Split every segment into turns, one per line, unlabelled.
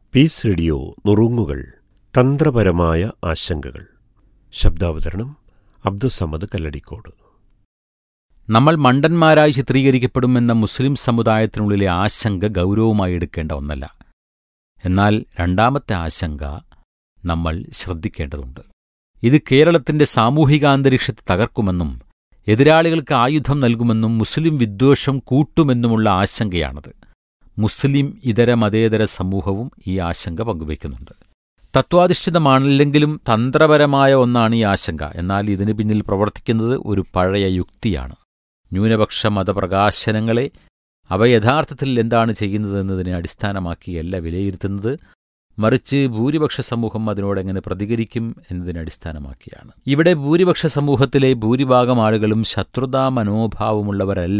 Piece radio നുറുങ്ങുകൾ തന്ത്രപരമായ ആശങ്കകൾ ശബ്ദാവതരണം അബ്ദുസമ്മദ് കല്ലടിക്കോട്
നമ്മൾ മണ്ടന്മാരായി ചിത്രീകരിക്കപ്പെടുമെന്ന മുസ്ലിം സമുദായത്തിനുള്ളിലെ ആശങ്ക ഗൗരവമായി എടുക്കേണ്ട ഒന്നല്ല എന്നാൽ രണ്ടാമത്തെ ആശങ്ക നമ്മൾ ശ്രദ്ധിക്കേണ്ടതുണ്ട് ഇത് കേരളത്തിന്റെ സാമൂഹികാന്തരീക്ഷത്തെ തകർക്കുമെന്നും എതിരാളികൾക്ക് ആയുധം നൽകുമെന്നും മുസ്ലിം വിദ്വേഷം കൂട്ടുമെന്നുമുള്ള ആശങ്കയാണത് മുസ്ലിം ഇതര മതേതര സമൂഹവും ഈ ആശങ്ക പങ്കുവയ്ക്കുന്നുണ്ട് തത്വാധിഷ്ഠിതമാണില്ലെങ്കിലും തന്ത്രപരമായ ഒന്നാണ് ഈ ആശങ്ക എന്നാൽ ഇതിന് പിന്നിൽ പ്രവർത്തിക്കുന്നത് ഒരു പഴയ യുക്തിയാണ് ന്യൂനപക്ഷ മതപ്രകാശനങ്ങളെ അവ യഥാർത്ഥത്തിൽ എന്താണ് ചെയ്യുന്നതെന്നതിനെ അടിസ്ഥാനമാക്കിയല്ല വിലയിരുത്തുന്നത് മറിച്ച് ഭൂരിപക്ഷ സമൂഹം അതിനോട് എങ്ങനെ പ്രതികരിക്കും എന്നതിനെ അടിസ്ഥാനമാക്കിയാണ് ഇവിടെ ഭൂരിപക്ഷ സമൂഹത്തിലെ ഭൂരിഭാഗം ആളുകളും ശത്രുതാ മനോഭാവമുള്ളവരല്ല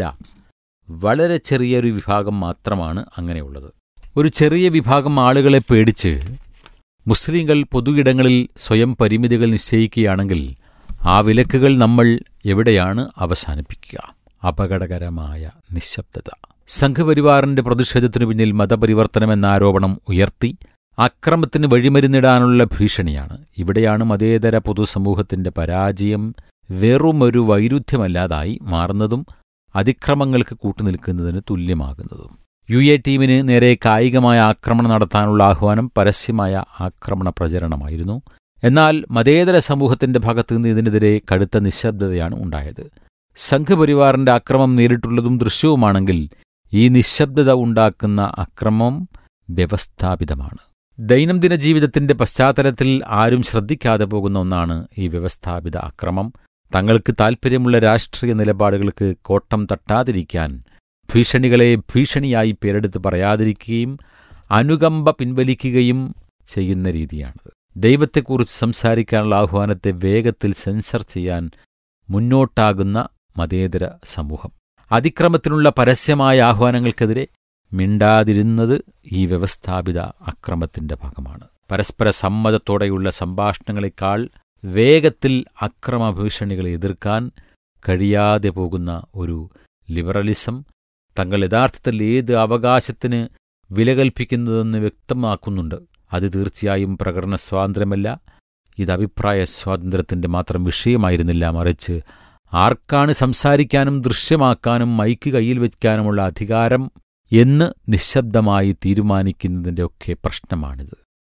വളരെ ചെറിയൊരു വിഭാഗം മാത്രമാണ് അങ്ങനെയുള്ളത് ഒരു ചെറിയ വിഭാഗം ആളുകളെ പേടിച്ച് മുസ്ലിങ്ങൾ പൊതുയിടങ്ങളിൽ സ്വയം പരിമിതികൾ നിശ്ചയിക്കുകയാണെങ്കിൽ ആ വിലക്കുകൾ നമ്മൾ എവിടെയാണ് അവസാനിപ്പിക്കുക അപകടകരമായ നിശബ്ദത സംഘപരിവാറിന്റെ പ്രതിഷേധത്തിനു പിന്നിൽ മതപരിവർത്തനമെന്ന ആരോപണം ഉയർത്തി അക്രമത്തിന് വഴിമരുന്നിടാനുള്ള ഭീഷണിയാണ് ഇവിടെയാണ് മതേതര പൊതുസമൂഹത്തിന്റെ പരാജയം വെറുമൊരു വൈരുദ്ധ്യമല്ലാതായി മാറുന്നതും അതിക്രമങ്ങൾക്ക് കൂട്ടുനിൽക്കുന്നതിന് തുല്യമാകുന്നതും യു എ ടീമിന് നേരെ കായികമായ ആക്രമണം നടത്താനുള്ള ആഹ്വാനം പരസ്യമായ ആക്രമണ പ്രചരണമായിരുന്നു എന്നാൽ മതേതര സമൂഹത്തിന്റെ ഭാഗത്തു നിന്ന് ഇതിനെതിരെ കടുത്ത നിശബ്ദതയാണ് ഉണ്ടായത് സംഘപരിവാറിന്റെ അക്രമം നേരിട്ടുള്ളതും ദൃശ്യവുമാണെങ്കിൽ ഈ നിശബ്ദത ഉണ്ടാക്കുന്ന അക്രമം വ്യവസ്ഥാപിതമാണ് ദൈനംദിന ജീവിതത്തിന്റെ പശ്ചാത്തലത്തിൽ ആരും ശ്രദ്ധിക്കാതെ പോകുന്ന ഒന്നാണ് ഈ വ്യവസ്ഥാപിത അക്രമം തങ്ങൾക്ക് താൽപ്പര്യമുള്ള രാഷ്ട്രീയ നിലപാടുകൾക്ക് കോട്ടം തട്ടാതിരിക്കാൻ ഭീഷണികളെ ഭീഷണിയായി പേരെടുത്ത് പറയാതിരിക്കുകയും അനുകമ്പ പിൻവലിക്കുകയും ചെയ്യുന്ന രീതിയാണത് ദൈവത്തെക്കുറിച്ച് സംസാരിക്കാനുള്ള ആഹ്വാനത്തെ വേഗത്തിൽ സെൻസർ ചെയ്യാൻ മുന്നോട്ടാകുന്ന മതേതര സമൂഹം അതിക്രമത്തിനുള്ള പരസ്യമായ ആഹ്വാനങ്ങൾക്കെതിരെ മിണ്ടാതിരുന്നത് ഈ വ്യവസ്ഥാപിത അക്രമത്തിന്റെ ഭാഗമാണ് പരസ്പര സമ്മതത്തോടെയുള്ള സംഭാഷണങ്ങളെക്കാൾ വേഗത്തിൽ അക്രമ ഭീഷണികളെ എതിർക്കാൻ കഴിയാതെ പോകുന്ന ഒരു ലിബറലിസം തങ്ങൾ യഥാർത്ഥത്തിൽ ഏത് അവകാശത്തിന് വില കൽപ്പിക്കുന്നതെന്ന് വ്യക്തമാക്കുന്നുണ്ട് അത് തീർച്ചയായും പ്രകടന സ്വാതന്ത്ര്യമല്ല ഇത് അഭിപ്രായ സ്വാതന്ത്ര്യത്തിന്റെ മാത്രം വിഷയമായിരുന്നില്ല മറിച്ച് ആർക്കാണ് സംസാരിക്കാനും ദൃശ്യമാക്കാനും മൈക്ക് കയ്യിൽ വയ്ക്കാനുമുള്ള അധികാരം എന്ന് നിശബ്ദമായി തീരുമാനിക്കുന്നതിന്റെ ഒക്കെ പ്രശ്നമാണിത്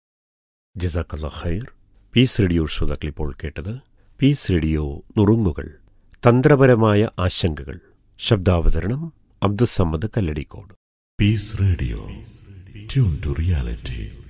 ജസാക്കല്ല ഖൈർ പീസ് റേഡിയോ ശ്രോതാക്കൾ ഇപ്പോൾ കേട്ടത് പീസ് റേഡിയോ നുറുങ്ങുകൾ തന്ത്രപരമായ ആശങ്കകൾ ശബ്ദാവതരണം Abdussamad Kalladikode
Peace Radio. Tune to reality.